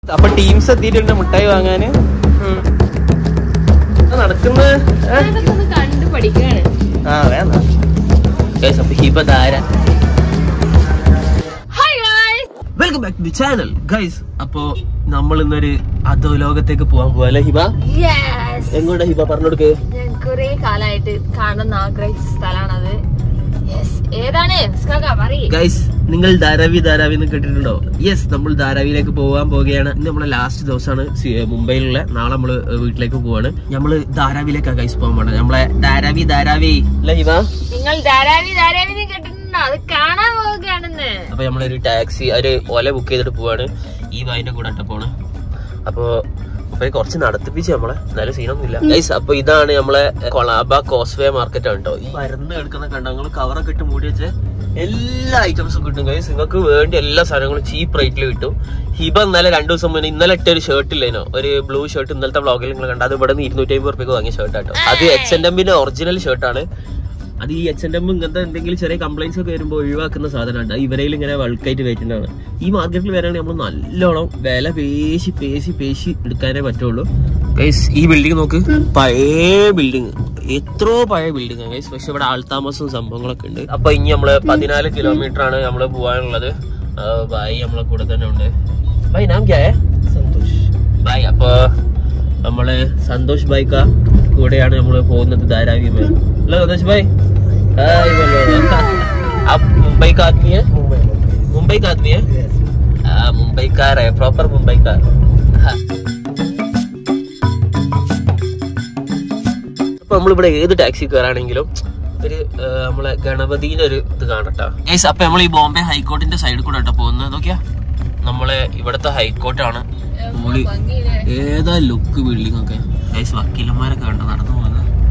അപ്പൊ ടീംസ് എത്തിയിട്ടുണ്ട് മുട്ടായി വാങ്ങാന് ഉം. എന്താ നടക്കുന്നത് ഏ? ഇതൊക്കെ ഒന്ന് കണ്ടു പഠിക്കാണ് ആ വേണ്ട Guys, അപ്പൊ Hiba Dhara hi guys welcome back to channel guys അപ്പോ നമ്മൾ ഇന്നൊരു അധോലോകത്തേക്ക് പോവാൻ പോവാ അല്ലേ ഹിബ യെസ് എങ്ങോട്ടാ ഹിബ പറഞ്ഞോടുക്ക് ഞാൻ കുറെ കാലായിട്ട് കാണണമെന്ന് ആഗ്രഹിച്ച സ്ഥലമാണത് യെസ് ഏതാണ് സ്കാക്ക പറയ് ഗൈസ് നിങ്ങൾ ധാരാവി ധാരാവി എന്ന് കേട്ടിട്ടുണ്ടോ യെസ് നമ്മൾ ധാരാവിയിലേക്ക് പോകാൻ പോവുകയാണ് ഇന്ന് നമ്മളെ ലാസ്റ്റ് ദിവസമാണ് സി- മുംബൈയിലുള്ള നാളെ നമ്മള് വീട്ടിലേക്ക് പോവാണ് നമ്മള് ധാരാവിയിലേക്കാണ് ഗൈസ് പോകാൻ പോണത് നമ്മളെ ധാരാവി ധാരാവി അല്ലേ ഹിബ നിങ്ങൾ ധാരാവി ധാരാവി എന്ന് കേട്ടിട്ടുണ്ടോ അത് കാണാൻ പോവുകയാണെന്ന് അപ്പൊ നമ്മളൊരു ടാക്സി ഒരു ഒല ബുക്ക് ചെയ്തിട്ട് പോവാണ് ഈ വായിന്റെ കൂടെ ഇട്ട പോണ് അപ്പൊ അപ്പൊ കുറച്ച് നടത്തിപ്പിച്ച് നമ്മളെ എന്നാലും സീനൊന്നുമില്ല ഗൈസ് അപ്പൊ ഇതാണ് നമ്മളെ കൊളാബ കോസ്വേ മാർക്കറ്റ് ആണ് കേട്ടോ ഈ മരുന്ന് എടുക്കുന്ന കണ്ടങ്ങൾ കവറൊക്കെ ഇട്ട് മൂടി വെച്ച് എല്ലാ ഐറ്റംസും കിട്ടും ഗൈസ് നിങ്ങൾക്ക് വേണ്ടി എല്ലാ സാധനങ്ങളും ചീപ്പ് റേറ്റിൽ കിട്ടും ഹിബ ഇന്നലെ രണ്ടു ദിവസം മുന്നേ ഇന്നലെ ഇട്ട ഒരു ഷർട്ട് ഇല്ലേനോ ഒരു ബ്ലൂ ഷർട്ട് ഇന്നലത്തെ വ്ളോഗിൽ നിങ്ങൾ കണ്ട അത് ഇവിടെ നിന്ന് ഇരുന്നൂറ്റി അമ്പത് റുപ്യക്ക് വാങ്ങിയ ഷർട്ട് ആട്ടോ അത് എച്ച് എൻ എമ്മിന്റെ ഒറിജിനൽ ഷർട്ടാണ് അത് ഈ എച്ച് എൻ എം ഇങ്ങനത്തെ എന്തെങ്കിലും ചെറിയ കംപ്ലൈൻസ് ഒക്കെ വരുമ്പോൾ ഒഴിവാക്കുന്ന സാധനമാണ് ഇവരയിൽ ഇങ്ങനെ വൾക്കായിട്ട് വെച്ചിട്ടാണ് ഈ മാർക്കറ്റിൽ വരാണെങ്കിൽ നമ്മൾ നല്ലോണം വില പേശി പേശി പേശി എടുക്കാനേ പറ്റുള്ളൂ ഗൈസ് ഈ ബിൽഡിംഗ് നോക്ക് പഴയ ബിൽഡിംഗ് എത്രയോ പഴയ ബിൽഡിംഗ് ഗൈസ് പക്ഷെ ഇവിടെ ആൾതാമസവും സംഭവങ്ങളൊക്കെ ഉണ്ട് അപ്പൊ ഇനി നമ്മള് പതിനാല് കിലോമീറ്റർ ആണ് നമ്മള് പോകാനുള്ളത് ബായി നമ്മളെ കൂടെ തന്നെ ഉണ്ട് ബായ് നാം ക്യാ സന്തോഷ് ബായ് അപ്പൊ നമ്മള് സന്തോഷ് ബൈക്ക കൂടെയാണ് നമ്മള് പോകുന്നത് ധാരാവി में हेलो सന്തോഷ് भाई हाय बोलो आप मुंबई का आदमी है मुंबई का आदमी है हाँ मुंबई का है प्रॉपर मुंबई का हाँ അപ്പൊ നമ്മളിവിടെ ഏത് ടാക്സി കയറാണെങ്കിലും ഒരു ആ, നമ്മളെ ഗണപതിന്റെ ഒരു ഇത് കാണട്ടാ ഗൈസ് അപ്പൊ നമ്മൾ ഈ ബോംബെ ഹൈക്കോർട്ടിന്റെ സൈഡിൽ കൂടെ കേട്ടോ പോകുന്നത് നോക്കിയാ നമ്മളെ ഇവിടത്തെ ഹൈക്കോർട്ടാണ് പൊളി ഏതാ ലുക്ക് ബിൽഡിംഗ് ഒക്കെ ഗൈസ് വക്കീലന്മാരൊക്കെ കണ്ടോ നടന്നു പോകുന്നത്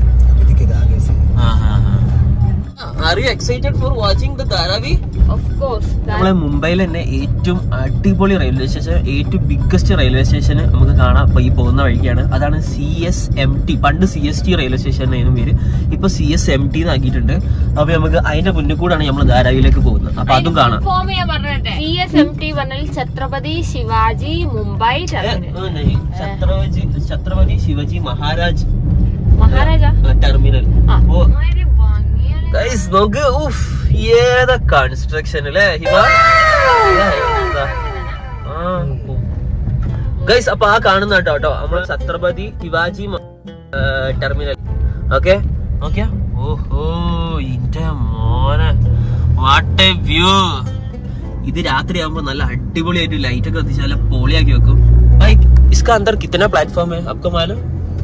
are you excited for watching the Dharavi of course നമ്മളെ മുംബൈയിൽ തന്നെ ഏറ്റവും അടിപൊളി റെയിൽവേ സ്റ്റേഷൻ ഏറ്റവും ബിഗ്ഗസ്റ്റ് റെയിൽവേ സ്റ്റേഷൻ നമുക്ക് കാണാം ഇപ്പൊ ഈ പോകുന്ന വഴിക്കാണ് അതാണ് സി എസ് എം ടി പണ്ട് C S T railway station ആയിരുന്നു പേര് ഇപ്പൊ സി എസ് എം ടി ആക്കിയിട്ടുണ്ട് അപ്പൊ നമുക്ക് അതിന്റെ മുന്നിൽ കൂടാണ് നമ്മൾ ധാരാവിയിലേക്ക് പോകുന്നത് അപ്പൊ അതും കാണാം ഫോം ചെയ്യാൻ പറഞ്ഞിട്ടെ സി എസ് എം ടി പറഞ്ഞാൽ ഛത്രപതി ശിവാജി മുംബൈ ഏ, ടെർമിനൽ ഏ, नहीं, छत्रपति छत्रपति शिवाजी महाराज മഹാരാജ ടെർമിനൽ ആ ഓ വളരെ ഭംഗിയാണ് ഗൈസ് നോക്ക് ഉഫ് ഏതാ കൺസ്ട്രക്ഷൻ അല്ലേ ഹിബ ഗൈസ് അപ്പൊ ആ കാണുന്ന കേട്ടോ കേട്ടോ നമ്മള് ഛത്രപതി ശിവാജി ടെർമിനൽ ഓക്കെ നോക്കിയാ ഓഹോ ഇന്റെ മോനെ വാട്ട് എ വ്യൂ ഇത് രാത്രി ആകുമ്പോ നല്ല അടിപൊളിയായിട്ട് ലൈറ്റ് ഒക്കെ കത്തിച്ച് നല്ല പൊളിയാക്കി വെക്കും भाई इसका अंदर कितना प्लेटफॉर्म है आपको मालूम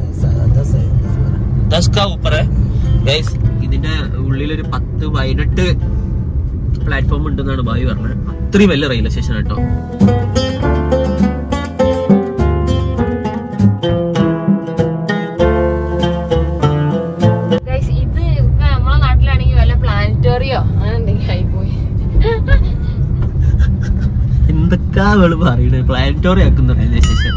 ദസ് കാ ഊപ്പർ ഗൈസ് ഇതിന്റെ ഉള്ളിൽ ഒരു പത്ത് പതിനെട്ട് പ്ലാറ്റ്ഫോം ഉണ്ടെന്നാണ് ബായി പറഞ്ഞത് അത്രയും വലിയ റെയിൽവേ സ്റ്റേഷൻ കേട്ടോ Guys, ഇത് ഇപ്പൊ നമ്മളെ നാട്ടിലാണെങ്കിൽ വല്ല പ്ലാനറ്റോറിയോ അങ്ങനെ എന്തെങ്കിലും ആയിപ്പോയി എന്തൊക്കെയാ വെള് പറയണേ പ്ലാനറ്റോറി ആക്കുന്ന റെയിൽവേ സ്റ്റേഷൻ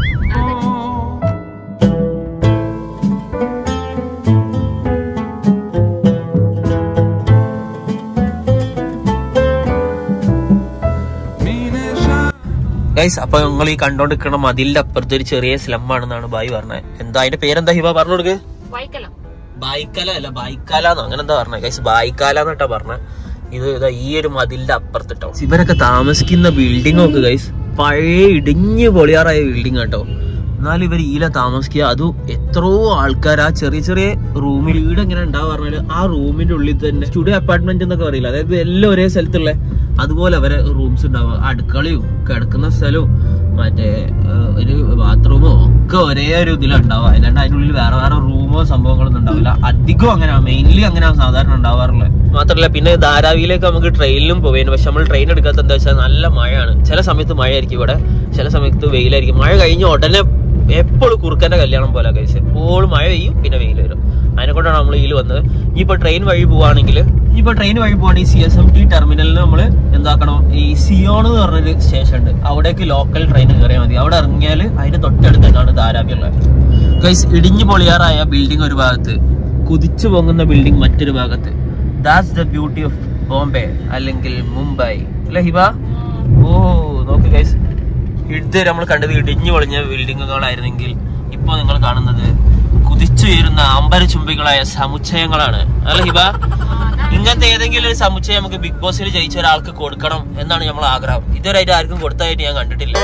ഗൈസ് അപ്പൊ നിങ്ങൾ ഈ കണ്ടോണ്ടിരിക്കണ മതിലിന്റെ അപ്പുറത്ത് ഒരു ചെറിയ സ്ലം ആണെന്നാണ് ബായി പറഞ്ഞത് എന്താ അതിന്റെ പേരെന്താ ഹിബ പറഞ്ഞു കൊടുക്ക് വായിക്കലോ ബായിക്കാല അല്ല ബായിക്കാലാന്നോ അങ്ങനെ എന്താ പറഞ്ഞ ഗൈസ് ബായിക്കാല എന്നിട്ടാ പറഞ്ഞ ഇത് ഇതാ ഈ ഒരു മതിലിന്റെ അപ്പുറത്തിട്ടോ ഇവരൊക്കെ താമസിക്കുന്ന ബിൽഡിംഗ് ഒക്കെ ഗൈസ് പഴയ ഇടിഞ്ഞു പൊളിയാറായ ബിൽഡിംഗ് കേട്ടോ എന്നാലും ഇവർ ഈല താമസിക്കുക അതും എത്രയോ ആൾക്കാർ ആ ചെറിയ ചെറിയ റൂമിൽ വീട് എങ്ങനെ ഉണ്ടാവും പറഞ്ഞാല് ആ റൂമിന്റെ ഉള്ളിൽ തന്നെ സ്റ്റുഡിയോ അപ്പാർട്ട്മെന്റ് എന്നൊക്കെ പറയില്ല അതായത് എല്ലാം ഒരേ സ്ഥലത്തുള്ള അതുപോലെ അവരെ റൂംസ് ഉണ്ടാവും അടുക്കളയും കിടക്കുന്ന സ്ഥലവും മറ്റേ ആ, ഒരു ബാത്റൂമോ ഒക്കെ ഒരേ ഒരു ഇതിലുണ്ടാവും അല്ലാണ്ട് അതിന്റെ ഉള്ളിൽ വേറെ വേറെ റൂമോ സംഭവങ്ങളൊന്നും ഉണ്ടാവില്ല അധികം അങ്ങനെ മെയിൻലി അങ്ങനെ സാധാരണ ഉണ്ടാവാറുള്ളത് മാത്രല്ല പിന്നെ ധാരാവിയിലേക്ക് നമുക്ക് ട്രെയിനിലും പോവേനു പക്ഷെ നമ്മൾ ട്രെയിൻ എടുക്കാത്ത എന്താ വെച്ചാൽ നല്ല മഴയാണ് ചില സമയത്ത് മഴയായിരിക്കും ഇവിടെ ചില സമയത്ത് വെയിലായിരിക്കും മഴ കഴിഞ്ഞ ഉടനെ എപ്പോഴും കുറുക്കന്റെ കല്യാണം പോലെ കഴിച്ച് എപ്പോഴും മഴ പെയ്യും പിന്നെ വെയിൽ വരും അതിനെ കൊണ്ടാണ് നമ്മൾ ഇതിൽ വന്നത് ഇനിയിപ്പോ ട്രെയിൻ വഴി പോവാണെങ്കിൽ ഇനിയിപ്പോ ട്രെയിൻ വഴി പോവാണെങ്കിൽ സി എസ് എം ടി ടെർമിനലിൽ നമ്മൾ എന്താക്കണം ഈ സിയോൺ എന്ന് പറഞ്ഞൊരു സ്റ്റേഷൻ ഉണ്ട് അവിടേക്ക് ലോക്കൽ ട്രെയിൻ കയറിയാൽ മതി അവിടെ ഇറങ്ങിയാൽ അതിന്റെ തൊട്ടടുത്ത് തന്നെയാണ് ധാരാവിയുള്ളത് ഗൈസ് ഇടിഞ്ഞു പൊളിയാറായ ബിൽഡിംഗ് ഒരു ഭാഗത്ത് കുതിച്ചു പൊങ്ങുന്ന ബിൽഡിംഗ് മറ്റൊരു ഭാഗത്ത് that's the beauty of Bombay അല്ലെങ്കിൽ മുംബൈ അല്ലെ ഹിബ ഓ നോക്ക് ഗൈസ് ഇത് നമ്മൾ കണ്ടത് ഇടിഞ്ഞു പൊളിഞ്ഞ ബിൽഡിങ്ങുകളായിരുന്നെങ്കിൽ ഇപ്പൊ നിങ്ങൾ കാണുന്നത് കുതിച്ചുയരുന്ന അമ്പര ചുംബികളായ സമുച്ചയങ്ങളാണ് അല്ല ഹിബ ഇങ്ങനത്തെ ഏതെങ്കിലും ഒരു സമുച്ചയം നമുക്ക് ബിഗ് ബോസിൽ ജയിച്ച ഒരാൾക്ക് കൊടുക്കണം എന്നാണ് നമ്മൾ ആഗ്രഹം ഇതുവരെയായിട്ട് ആർക്കും കൊടുത്തതായിട്ട് ഞാൻ കണ്ടിട്ടില്ല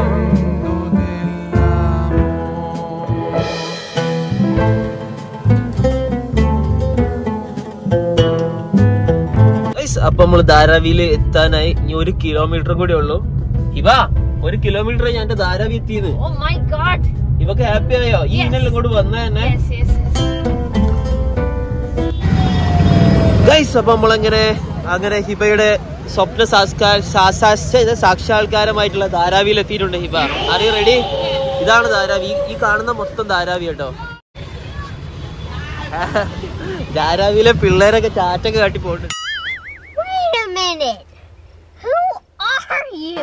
Guys, അപ്പൊ നമ്മള് ധാരാവിയിൽ എത്താനായി ഇനി ഒരു കിലോമീറ്റർ കൂടി ഉള്ളൂ ഹിബ ഒരു കിലോമീറ്റർ ഞാൻ എന്റെ ധാരാവി എത്തിയത് ഓ മൈ ഗോഡ് ഇവക്ക് ഹാപ്പി ആയോ ഈ Yes. ഇന്നലെ ഇങ്ങോട്ട് വന്ന തന്നെ യെസ് യെസ് ഗൈസ് അപ്പൊ നമ്മളങ്ങനെ അങ്ങനെ ഹിബയുടെ സ്വപ്ന സാസ്കാ- സാസാ- ഇത് സാക്ഷാത്കാരമായിട്ടുള്ള ധാരാവിയിൽ എത്തിയിട്ടുണ്ട് ഹിബ അറിയ റെഡി ഇതാണ് ധാരാവി ഈ- ഈ കാണുന്ന മൊത്തം ധാരാവി കേട്ടോ ധാരാവിയിലെ പിള്ളേരൊക്കെ ചാറ്റൊക്കെ കാട്ടി പോയിട്ട് Wait a minute. Who are you?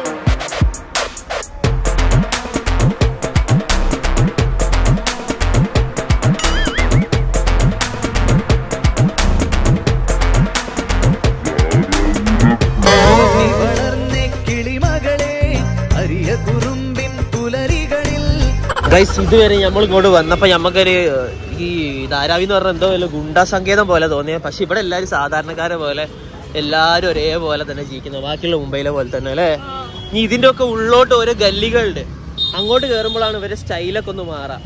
നീ വളർന്ന കിളിമകളെ അരിയ കുറുമ്പിൻ പുലരികളിൽ ഗൈസ് ഇതുവരെ നമ്മൾ ഇങ്ങോട്ട് വന്നപ്പോ ഞമ്മക്കൊരു ഈ ധാരാവി എന്ന് പറഞ്ഞ എന്തോ വല്ല ഗുണ്ടാ സങ്കേതം പോലെ തോന്നിയ പക്ഷെ ഇവിടെ എല്ലാരും സാധാരണക്കാരെ പോലെ എല്ലാരും ഒരേപോലെ തന്നെ ജീവിക്കുന്നത് ബാക്കിയുള്ള മുംബൈയിലെ പോലെ തന്നെ അല്ലേ ഇനി ഇതിന്റെ ഒക്കെ ഉള്ളോട്ട് ഓരോ ഗല്ലികളുണ്ട് അങ്ങോട്ട് കയറുമ്പോഴാണ് ഇവരെ സ്റ്റൈലൊക്കെ ഒന്ന് മാറാ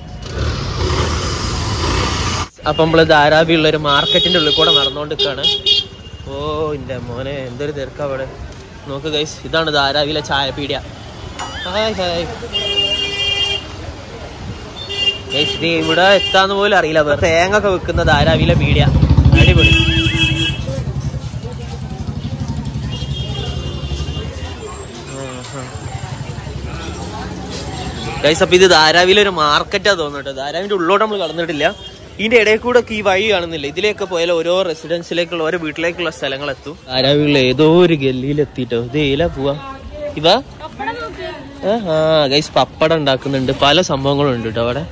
അപ്പൊ നമ്മള് ധാരാവിയുള്ള ഒരു മാർക്കറ്റിന്റെ ഉള്ളിൽ കൂടെ നടന്നുകൊണ്ടിരിക്കാണ് ഓ എന്റെ മോനെ എന്തൊരു തിരക്കാ അവിടെ നോക്ക് ഗൈസ് ഇതാണ് ധാരാവിയിലെ ചായപീടിയ ഹായ് ഹായ് ഗൈസ് ഇത് ഇവിടെ എത്താന്ന് പോലും അറിയില്ല വെറുതെ തേങ്ങ ഒക്കെ വെക്കുന്ന ധാരാവിയിലെ പീടിയ അടിപൊളി ഗൈസ് അപ്പൊ ഇത് ധാരാവിയിലെ ഒരു മാർക്കറ്റാ തോന്നുന്നുട്ടോ ധാരാവിന്റെ ഉള്ളോട്ട് നമ്മൾ കടന്നിട്ടില്ല ഇതിന്റെ ഇടയിൽ കൂടെ ഒക്കെ ഈ വഴി കാണുന്നില്ല ഇതിലേക്ക് പോയാൽ ഓരോ റെസിഡൻസിലേക്കുള്ള ഓരോ വീട്ടിലേക്കുള്ള സ്ഥലങ്ങൾ എത്തും ധാരാവിയുള്ള ഏതോ ഒരു ഗല്ലിയിൽ എത്തിട്ടോ ഇത് ഏല പോവാ ഇവ ആ ഗൈസ് പപ്പടം ഉണ്ടാക്കുന്നുണ്ട് പല സംഭവങ്ങളും ഉണ്ട് കേട്ടോ അവിടെ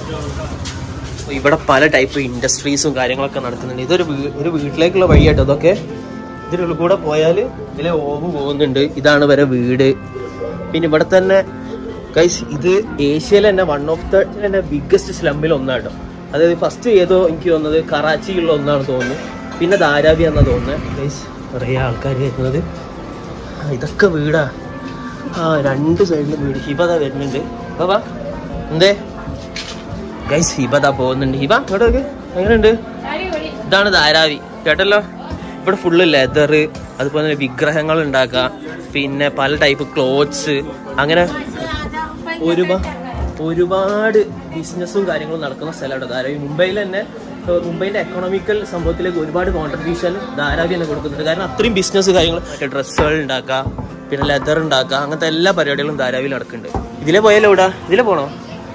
അപ്പൊ ഇവിടെ പല ടൈപ്പ് ഇൻഡസ്ട്രീസും കാര്യങ്ങളൊക്കെ നടക്കുന്നുണ്ട് ഇതൊരു വീ- ഒരു വീട്ടിലേക്കുള്ള വഴിയാട്ടോ ഇതൊക്കെ ഇതിനുള്ളിൽ കൂടെ പോയാൽ ഇതിലെ ഓവ് പോകുന്നുണ്ട് ഇതാണ് വരെ വീട് പിന്നെ ഇവിടെ തന്നെ ഗൈസ് ഇത് ഏഷ്യയിലെ തന്നെ വൺ ഓഫ് ദ തന്നെ ബിഗ്ഗസ്റ്റ് സ്ലമ്പിൽ ഒന്നാട്ടോ അതായത് ഫസ്റ്റ് ഏതോ എനിക്ക് തോന്നുന്നത് കറാച്ചിയുള്ള ഒന്നാണ് തോന്നുന്നത് പിന്നെ ധാരാവി എന്നാ തോന്നുന്നത് ഗൈസ് കുറേ ആൾക്കാർ വരുന്നത് ആ, ഇതൊക്കെ വീടാ ആ രണ്ട് സൈഡിലും വീട് ഹിബത വരുന്നുണ്ട് ബാബാ എന്തേ ഗൈസ് ഹിബത പോകുന്നുണ്ട് ഹിബ ഇങ്ങോട്ട് നോക്ക് എങ്ങനെയുണ്ട് ഇതാണ് ധാരാവി കേട്ടല്ലോ ഇവിടെ ഫുള്ള് ലെതർ അതുപോലെ തന്നെ വിഗ്രഹങ്ങൾ ഉണ്ടാക്കാം പിന്നെ പല ടൈപ്പ് ക്ലോത്ത്സ് അങ്ങനെ ഒരുപാട് ഒരുപാട് ബിസിനസ്സും കാര്യങ്ങളും നടക്കുന്ന സ്ഥലമാണ് ധാരാവി മുംബൈയിൽ തന്നെ ഏഹ് മുംബൈന്റെ എക്കണോമിക്കൽ സംഭവത്തിലേക്ക് ഒരുപാട് കോൺട്രിബ്യൂഷൻ ധാരാവി തന്നെ കൊടുക്കുന്നുണ്ട് കാരണം അത്രയും ബിസിനസ് കാര്യങ്ങൾ മറ്റേ ഡ്രസ്സുകൾ ഉണ്ടാക്കാം പിന്നെ ലെതർ ഉണ്ടാക്കാം അങ്ങനത്തെ എല്ലാ പരിപാടികളും ധാരാവിയിൽ നടക്കുന്നുണ്ട് ഇതിലെ പോയാലോ ഇവിടെ ഇതിലെ പോണോ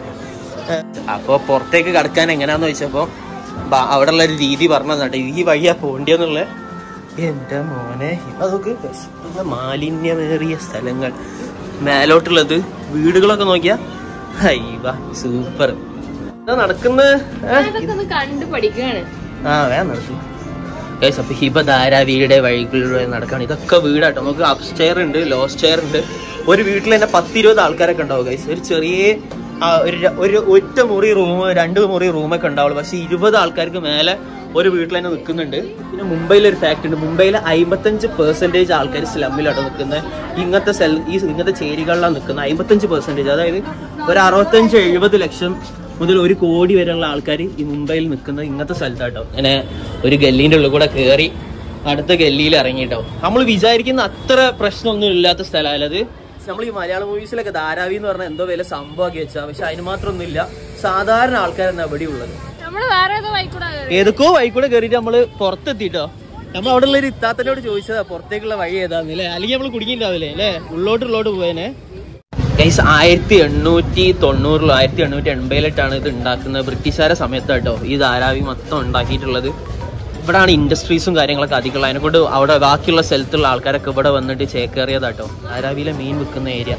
അപ്പൊ പുറത്തേക്ക് കടക്കാൻ എങ്ങനെയാന്ന് ചോദിച്ചപ്പോ ബ- അവിടെ ഉള്ള ഒരു രീതി പറഞ്ഞതാട്ടെ ഈ വഴിയാ പോണ്ടിയെന്നുള്ള എന്റെ മോനെ അതൊക്കെ മാലിന്യമേറിയ സ്ഥലങ്ങൾ മേലോട്ടുള്ളത് വീടുകളൊക്കെ നോക്കിയാ ഹൈവ സൂപ്പർ എന്താ നടക്കുന്ന അതൊക്കെ ഒന്ന് കണ്ടു പഠിക്കുകയാണ് ആ വേഗം നടക്കും ഗൈസ് അപ്പൊ ഹിബ ധാരാവിയുടെ വഴികളിലൂടെ നടക്കാണ് ഇതൊക്കെ വീടാട്ടോ നമുക്ക് അപ് സ്റ്റെയർ ഉണ്ട് ലോ സ്റ്റെയർ ഉണ്ട് ഒരു വീട്ടിൽ തന്നെ പത്തിരുപത് ആൾക്കാരൊക്കെ ഉണ്ടാവും ഗൈസ് ഒരു ചെറിയ ആ, ഒരു ര- ഒരു ഒറ്റ മുറി റൂം രണ്ട് മുറി റൂമൊക്കെ ഉണ്ടാവുള്ളൂ പക്ഷെ ഇരുപത് ആൾക്കാർക്ക് മേലെ ഒരു വീട്ടിൽ തന്നെ നിൽക്കുന്നുണ്ട് പിന്നെ മുംബൈയിൽ ഒരു ഫാക്ട് ഉണ്ട് മുംബൈയിലെ അമ്പത്തഞ്ച് പെർസെന്റേജ് ആൾക്കാർ സ്ലമ്മിലാണ് നിൽക്കുന്നത് ഇങ്ങനത്തെ സെൽ ഈ ഇങ്ങനത്തെ ചേരികളിലാണ് നിൽക്കുന്നത് അമ്പത്തഞ്ച് പെർസെന്റേജ് അതായത് ഒരു അറുപത്തഞ്ച് എഴുപത് ലക്ഷം മുതൽ ഒരു കോടി വരെയുള്ള ആൾക്കാർ ഈ മുംബൈയിൽ നിൽക്കുന്നത് ഇങ്ങനത്തെ സ്ഥലത്താട്ടോ ഇങ്ങനെ ഒരു ഗല്ലീന്റെ ഉള്ളിൽ കൂടെ കയറി അടുത്ത ഗല്ലിയിൽ ഇറങ്ങിട്ടോ നമ്മൾ വിചാരിക്കുന്ന അത്ര പ്രശ്നമൊന്നും ഇല്ലാത്ത സ്ഥലമല്ല അത് നമ്മൾ ഈ മലയാള മൂവീസിലൊക്കെ ധാരാവി എന്ന് പറഞ്ഞാൽ എന്തോ വില സംഭവമാക്കി വെച്ചാൽ പക്ഷെ അതിന് മാത്രമൊന്നും ഇല്ല സാധാരണ ആൾക്കാരാണ് അവിടെ ഉള്ളത് നമ്മള് വേറെ ഏതോ വൈക്കൂടെ ഏതൊക്കെയോ വഴി കൂടെ കയറിയിട്ട് നമ്മള് പുറത്തെത്തിട്ടോ നമ്മൾ അവിടെ ഉള്ള ഒരു ഇത്താത്തനോട് ചോദിച്ചതാ പുറത്തേക്കുള്ള വഴി ഏതാന്നല്ലേ അല്ലെങ്കിൽ നമ്മൾ കുടുങ്ങിണ്ടാവില്ലേ അല്ലേ ഉള്ളോട്ട് ഉള്ളോട്ട് പോയേനെ ഗൈസ് ആയിരത്തി എണ്ണൂറ്റി തൊണ്ണൂറിലോ ആയിരത്തി എണ്ണൂറ്റി എൺപതിലിട്ടാണ് ഇത് ഉണ്ടാക്കുന്നത് ബ്രിട്ടീഷുകാരെ സമയത്താട്ടോ ഈ ധാരാവി മൊത്തം ഉണ്ടാക്കിയിട്ടുള്ളത് ഇവിടാണ് ഇൻഡസ്ട്രീസും കാര്യങ്ങളൊക്കെ അധികമുള്ള അതിനെക്കൊണ്ട് അവിടെ ബാക്കിയുള്ള സ്ഥലത്തുള്ള ആൾക്കാരൊക്കെ ഇവിടെ വന്നിട്ട് ചേക്കേറിയതാട്ടോ ധാരാവിയിലെ മീൻ വിൽക്കുന്ന ഏരിയ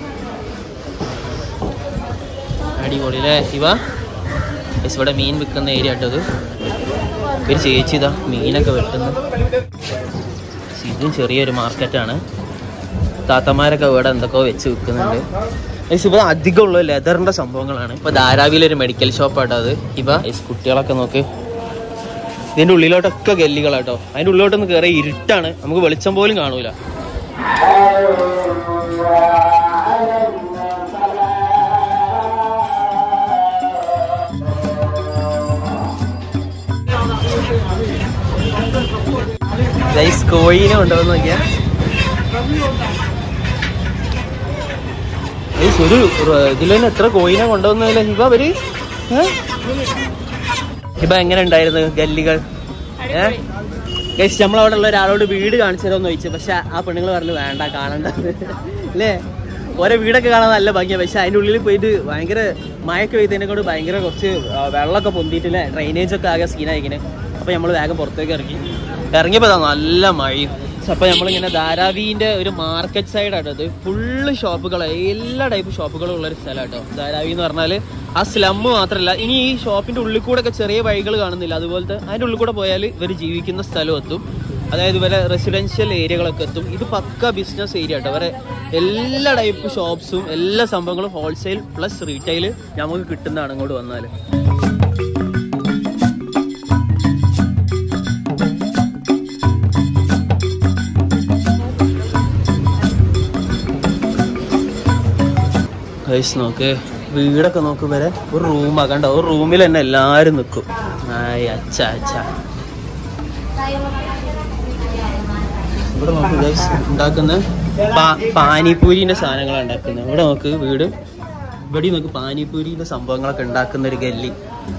അടിപൊളി അല്ലേ ശിവ ഗൈസ് ഇവിടെ മീൻ വിൽക്കുന്ന ഏരിയ ആട്ടോ ഇത് ഒരു ചേച്ചി ഇതാ മീനൊക്കെ വെട്ടുന്നു ഇതും ചെറിയൊരു മാർക്കറ്റാണ് താത്തമാരൊക്കെ ഇവിടെ എന്തൊക്കെയോ വെച്ച് വിൽക്കുന്നുണ്ട് ഗൈസ് ഇപ്പൊ അധികം ഉള്ള ലെതറിന്റെ സംഭവങ്ങളാണ് ഇപ്പൊ ധാരാവിയിലെ ഒരു മെഡിക്കൽ ഷോപ്പാട്ടോ അത് ഇപ്പൊ ഗൈസ് കുട്ടികളൊക്കെ നോക്ക് ഇതിന്റെ ഉള്ളിലോട്ടൊക്കെ ഗല്ലികളാട്ടോ അതിന്റെ ഉള്ളിലോട്ടൊന്ന് കയറി ഇരുട്ടാണ് നമുക്ക് വെളിച്ചം പോലും കാണൂല ഗൈസ് കോഴീനെ കൊണ്ടുവന്ന് നോക്കിയാ ഗൈസ് ഒരു ഇതിൽ തന്നെ എത്ര കോയിനെ കൊണ്ടുവന്നില്ല ഹിബ അവര് ഏ? ഹിബ എങ്ങനെ ഉണ്ടായിരുന്നു ഗല്ലികൾ ഏഹ് ഗൈസ് നമ്മളവിടെ ഉള്ള ഒരാളോട് വീട് കാണിച്ചു തരുമെന്ന് ചോദിച്ചു പക്ഷെ ആ പെണ്ണുങ്ങൾ പറഞ്ഞു വേണ്ട കാണണ്ടത് അല്ലേ ഓരോ വീടൊക്കെ കാണാൻ നല്ല ഭംഗിയാണ് പക്ഷെ അതിന്റെ ഉള്ളിൽ പോയിട്ട് ഭയങ്കര മഴയൊക്കെ പെയ്തതിനെ കൊണ്ട് ഭയങ്കര കുറച്ച് ആ, വെള്ളമൊക്കെ പൊന്തിയിട്ടില്ലേ ഡ്രൈനേജ് ഒക്കെ ആകെ സീനായിങ്ങനെ അപ്പൊ നമ്മൾ വേഗം പുറത്തേക്ക് ഇറങ്ങി ഇറങ്ങിയപ്പോ ദാ നല്ല മഴയും അപ്പൊ നമ്മളിങ്ങനെ ധാരാവിന്റെ ഒരു മാർക്കറ്റ് സൈഡ് ആട്ടോ ഇത് ഫുള്ള് ഷോപ്പുകൾ എല്ലാ ടൈപ്പ് ഷോപ്പുകളും ഉള്ള ഒരു സ്ഥലം കേട്ടോ ധാരാവി എന്ന് പറഞ്ഞാല് ആ സ്ലമ്മ് മാത്രമല്ല ഇനി ഈ ഷോപ്പിന്റെ ഉള്ളിൽ കൂടെ ഒക്കെ ചെറിയ വഴികൾ കാണുന്നില്ല അതുപോലത്തെ അതിന്റെ ഉള്ളിൽ കൂടെ പോയാൽ ഇവർ ജീവിക്കുന്ന സ്ഥലം എത്തും അതായത് ഇവരെ റെസിഡൻഷ്യൽ ഏരിയകളൊക്കെ എത്തും ഇത് പക്ക ബിസിനസ് ഏരിയ കേട്ടോ ഇവരെ എല്ലാ ടൈപ്പ് ഷോപ്സും എല്ലാ സംഭവങ്ങളും ഹോൾസെയിൽ പ്ലസ് റീറ്റെയിൽ നമുക്ക് കിട്ടുന്നതാണ് ഇങ്ങോട്ട് വന്നാൽ ഗൈസ് നോക്ക് വീടൊക്കെ നോക്ക് വരെ ഒരു റൂമാ കണ്ടോ ഒരു റൂമിൽ തന്നെ എല്ലാരും നിൽക്കും ആയ് അച്ഛ അച്ഛ ഇവിടെ നോക്ക് ഗൈസ് ഉണ്ടാക്കുന്ന പാ- പാനിപൂരിന്റെ സാധനങ്ങളാണ് ഉണ്ടാക്കുന്നത് ഇവിടെ നോക്ക് വീട് ഇവിടെ നോക്ക് പാനിപൂരിന്റെ സംഭവങ്ങളൊക്കെ ഉണ്ടാക്കുന്ന ഒരു ഗല്ലി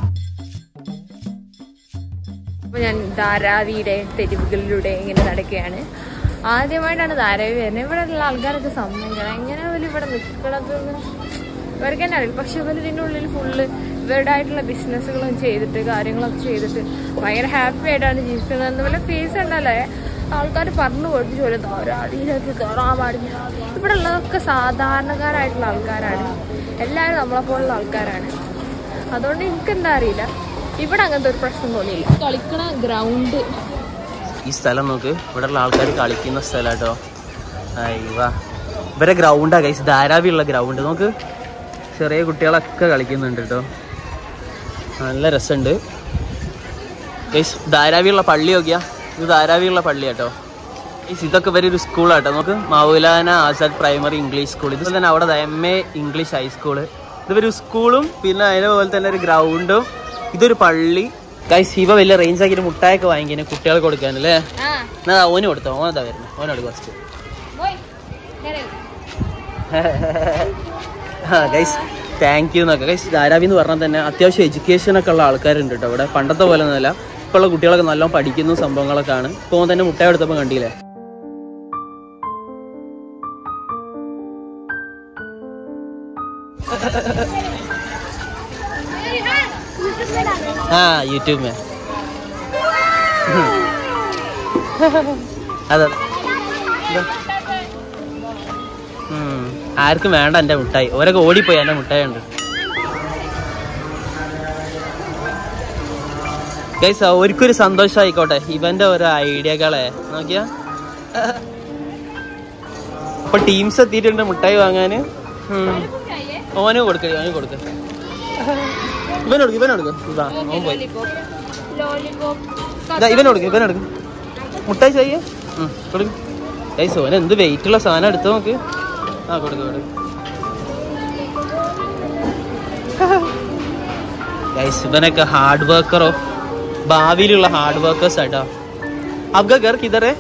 അപ്പൊ ഞാൻ ധാരാവിയുടെ തെരുവുകളിലൂടെ ഇങ്ങനെ നടക്കുകയാണ് ആദ്യമായിട്ടാണ് ധാരാവി വരുന്നത് ഇവിടെ ഉള്ള ആൾക്കാരൊക്കെ സമ്മതിക്കണം എങ്ങനെ പോലും ഇവിടെ നിൽക്കണതെന്ന് ഇവർക്ക് തന്നെ അറിയില്ല പക്ഷെ ഇവർ ഇതിൻ്റെ ഉള്ളിൽ ഫുള്ള് ഇവരുടേതായിട്ടുള്ള ബിസിനസ്സുകളും ചെയ്തിട്ട് കാര്യങ്ങളൊക്കെ ചെയ്തിട്ട് ഭയങ്കര ഹാപ്പി ആയിട്ടാണ് ജീവിക്കുന്നത് അതുപോലെ ഫേസ് ഉണ്ടല്ലേ ആൾക്കാർ പറഞ്ഞു കൊടുത്തു പോലെ ധാരാളിയിലേക്ക് കയറാൻ പാടില്ല ഇവിടെ ഉള്ളതൊക്കെ സാധാരണക്കാരായിട്ടുള്ള ആൾക്കാരാണ് എല്ലാവരും നമ്മളെപ്പോലുള്ള ആൾക്കാരാണ് അതുകൊണ്ട് എനിക്കെന്താ അറിയില്ല ഇവിടെ അങ്ങനത്തെ ഒരു പ്രശ്നം തോന്നിയില്ല കളിക്കണ ഗ്രൗണ്ട് ഈ സ്ഥലം നോക്ക് ഇവിടെ ഉള്ള ആൾക്കാർ കളിക്കുന്ന സ്ഥലം കേട്ടോ അയ്യവാ ഇവരെ ഗ്രൗണ്ടാ ഗൈസ് ധാരാവിയുള്ള ഗ്രൗണ്ട് നോക്ക് ചെറിയ കുട്ടികളൊക്കെ കളിക്കുന്നുണ്ട് കേട്ടോ നല്ല രസമുണ്ട് ഗൈസ് ധാരാവിയുള്ള പള്ളി നോക്കിയാ ഇത് ധാരാവിയുള്ള പള്ളി കേട്ടോ ഗൈസ് ഇതൊക്കെ ഇവരെ ഒരു സ്കൂളാട്ടോ നോക്ക് Maulana Azad primary English school ഇത് തന്നെ അവിടെ എം എ ഇംഗ്ലീഷ് ഹൈസ്കൂള് ഇതൊരു സ്കൂളും പിന്നെ അതേപോലെ തന്നെ ഒരു ഗ്രൗണ്ടും ഇതൊരു പള്ളി ഗൈസ് ഇവ വലിയ റേഞ്ച് ആക്കിയിട്ട് മുട്ടായൊക്കെ വാങ്ങിക്കാൻ കുട്ടികൾക്ക് കൊടുക്കാനല്ലേ എന്നാ ദാ ഓന് കൊടുത്തോ ഓനതാ വരുന്നത് ഓനോട് ഫസ്റ്റ് ഗൈസ് താങ്ക് യു എന്നൊക്കെ ഗൈസ് ധാരാവി എന്ന് പറഞ്ഞാൽ തന്നെ അത്യാവശ്യം എഡ്യൂക്കേഷൻ ഒക്കെ ഉള്ള ആൾക്കാരുണ്ട് കേട്ടോ ഇവിടെ പണ്ടത്തെ പോലെ ഒന്നുമല്ല ഇപ്പോൾ ഉള്ള കുട്ടികളൊക്കെ നല്ലോണം പഠിക്കുന്ന സംഭവങ്ങളൊക്കെ ആണ് ഇപ്പോൾ തന്നെ മുട്ടായി എടുത്തപ്പോൾ കണ്ടില്ലേ ആ യൂട്യൂബ് മേ അതെ ഇതാ. ഉം. ആർക്കും വേണ്ട എന്റെ മുട്ടായി ഓരൊക്കെ ഓടിപ്പോയി എന്റെ മുട്ടായി ഉണ്ട് ഗൈസ് ഒരിക്കൊരു സന്തോഷമായിക്കോട്ടെ ഇവന്റെ ഓരോ ഐഡിയകളെ നോക്കിയാ അപ്പൊ ടീംസ് എത്തിയിട്ടുണ്ട് മുട്ടായി വാങ്ങാന് ഉം. ഓന് കൊടുക്ക ഓന് കൊടുക്ക ഇവനോടുക്ക് ഇവനോടുക്ക് ഇതാ ഓൻ പോയി ഇതാ ഇവനോടുക്ക് ഇവനോടുക്ക് മുട്ടായി ചെയ്യ കൊടുക്ക് ഗൈസ് ഓന് എന്ത് വെയിറ്റ് ഉള്ള സാധനം എടുത്ത് നോക്ക് ആ കൊടുക്ക് കൊടുക്ക് ഗൈസ് ഇവനൊക്കെ ഹാർഡ് വർക്കറോ ഭാവിയിലുള്ള ഹാർഡ് വർക്കേഴ്സ് ആട്ടോ അബ്ഗ ഗർ കിതറേ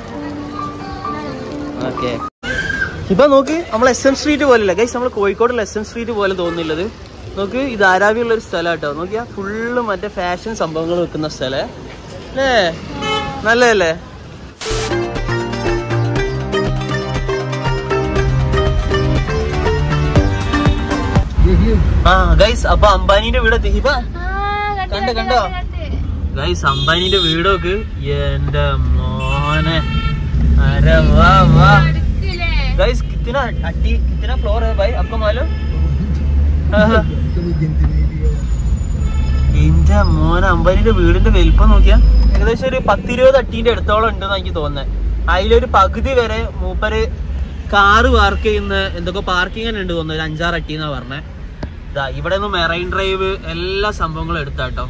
ഓക്കെ ഇപ്പൊ നോക്ക് നമ്മൾ എസ് എം സ്ട്രീറ്റ് പോലെയല്ല ഗൈസ് നമ്മൾ കോഴിക്കോടുള്ള എസ് എം സ്ട്രീറ്റ് പോലെ തോന്നുന്നില്ലത് നോക്ക് ഇത് ധാരാവിയുള്ള ഒരു സ്ഥലം കേട്ടോ നോക്കിയാ ഫുള്ള് മറ്റേ ഫാഷൻ സംഭവങ്ങൾ വെക്കുന്ന സ്ഥലം അല്ലേ നല്ലതല്ലേ ആ ഗൈസ് അപ്പൊ അംബാനിന്റെ വീട് എത്തി ഹിബ കണ്ടോ കണ്ടോ ഗൈസ് അംബാനിന്റെ വീട് നോക്ക് എന്റെ മോനെ അരെ വാ വാ गाइस कितना अट्टी कितना फ्लोर है भाई आपको मालूम എന്റെ മോനെ അമ്പനിന്റെ വീടിന്റെ വലിപ്പം നോക്കിയാ ഏകദേശം ഒരു പത്തിരുപത് അട്ടീന്റെ അടുത്തോളം ഉണ്ടെന്ന് എനിക്ക് തോന്നുന്നത് അതിലൊരു പകുതി വരെ മൂപ്പര് കാറ് പാർക്ക് ചെയ്യുന്ന എന്തൊക്കെ പാർക്കിംഗ് തന്നെ ഉണ്ട് തോന്നുന്നു ഒരു അഞ്ചാറ് അട്ടി എന്നാ പറഞ്ഞേ ഇതാ ഇവിടെ നിന്ന് മെറൈൻ ഡ്രൈവ് എല്ലാ സംഭവങ്ങളും എടുത്താട്ടോ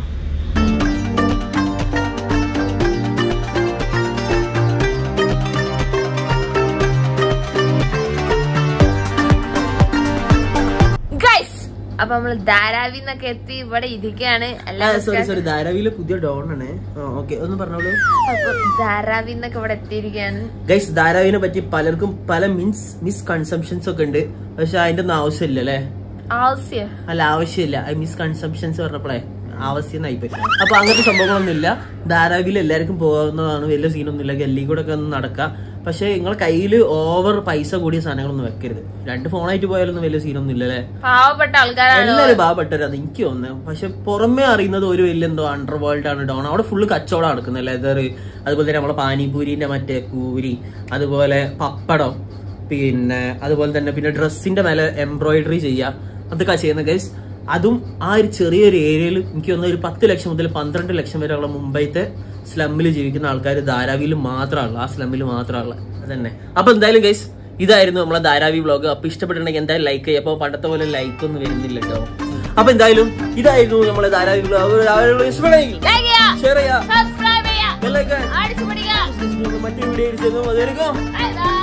ഗൈസ് അപ്പൊ നമ്മള് ധാരാവിന്നൊക്കെ എത്തി ഇവിടെ ഇരിക്കുകയാണ് സോറി സോറി ധാരാവിയിലെ പുതിയ ഡോൺ ആണ് ഓക്കെ ഒന്ന് പറഞ്ഞോളൂ അപ്പൊ ധാരാവിന്നൊക്കെ ഇവിടെ എത്തിയിരിക്കുകയാണ് ഗൈസ് ധാരാവിനെ പറ്റി പലർക്കും പല മീൻസ് മിസ്കൺസെപ്ഷൻസ് ഒക്കെ ഉണ്ട് പക്ഷെ അതിന്റെ ഒന്നും ആവശ്യമില്ല അല്ലേ ആവശ്യം അല്ല ആവശ്യമില്ല മിസ്കൺസെപ്ഷൻസ് പറഞ്ഞപ്പോഴേ ആവശ്യമായി പോയി അപ്പൊ അങ്ങനത്തെ സംഭവങ്ങളൊന്നും ഇല്ല ധാരാവിയിൽ എല്ലാവർക്കും പോകുന്നതാണ് വലിയ സീനൊന്നും ഇല്ല ഗല്ലി കൂടെ ഒക്കെ ഒന്ന് നടക്കാം പക്ഷെ നിങ്ങളെ കയ്യിൽ ഓവർ പൈസ കൂടിയ സാധനങ്ങളൊന്നും വെക്കരുത് രണ്ട് ഫോണായിട്ട് പോയാലൊന്നും വലിയ സീനൊന്നും ഇല്ല അല്ലേ പാവപ്പെട്ട ആൾക്കാരാണ് എല്ലാവരും പാവപ്പെട്ടവർ അത് എനിക്ക് തോന്നുന്നു പക്ഷെ പുറമേ അറിയുന്നത് ഒരു വലിയ എന്തോ അണ്ടർ വേൾഡ് ആണ് ഡൗൺ അവിടെ ഫുള്ള് കച്ചവടം നടക്കുന്നത് ലെതർ അതുപോലെ തന്നെ നമ്മളെ പാനിപൂരിന്റെ മറ്റേ പൂരി അതുപോലെ പപ്പടം പിന്നെ അതുപോലെ തന്നെ പിന്നെ ഡ്രസ്സിന്റെ മേലെ എംബ്രോയിഡറി ചെയ്യുക അതൊക്കെ ചെയ്യുന്ന ഗൈസ് അതും ആ ഒരു ചെറിയൊരു ഏരിയയിൽ എനിക്ക് തോന്നുന്നു ഒരു പത്ത് ലക്ഷം മുതൽ പന്ത്രണ്ട് ലക്ഷം വരെയുള്ള മുംബൈത്തെ സ്ലമ്മിൽ ജീവിക്കുന്ന ആൾക്കാർ ധാരാവിയിൽ മാത്രമുള്ള ആ സ്ലമ്മിൽ മാത്രമുള്ള അതന്നെ അപ്പൊ എന്തായാലും ഗൈസ് ഇതായിരുന്നു നമ്മളെ ധാരാവി വ്ളോഗ് അപ്പൊ ഇഷ്ടപ്പെട്ടിട്ടുണ്ടെങ്കിൽ എന്തായാലും ലൈക്ക് ചെയ്യുക അപ്പൊ പണ്ടത്തെ പോലെ ലൈക്ക് ഒന്നും വരുന്നില്ല കേട്ടോ അപ്പൊ എന്തായാലും ഇതായിരുന്നു നമ്മളെ ധാരാവി വ്ളോഗ് ഷെയർ ചെയ്യാം സബ്സ്ക്രൈബ് ചെയ്യാ ബെല്ലൈക്കൺ അടിച്ചു പിടിക്കുക മറ്റു വീഡിയോ അടിച്ചതും അതായിരിക്കും ബൈ ബൈ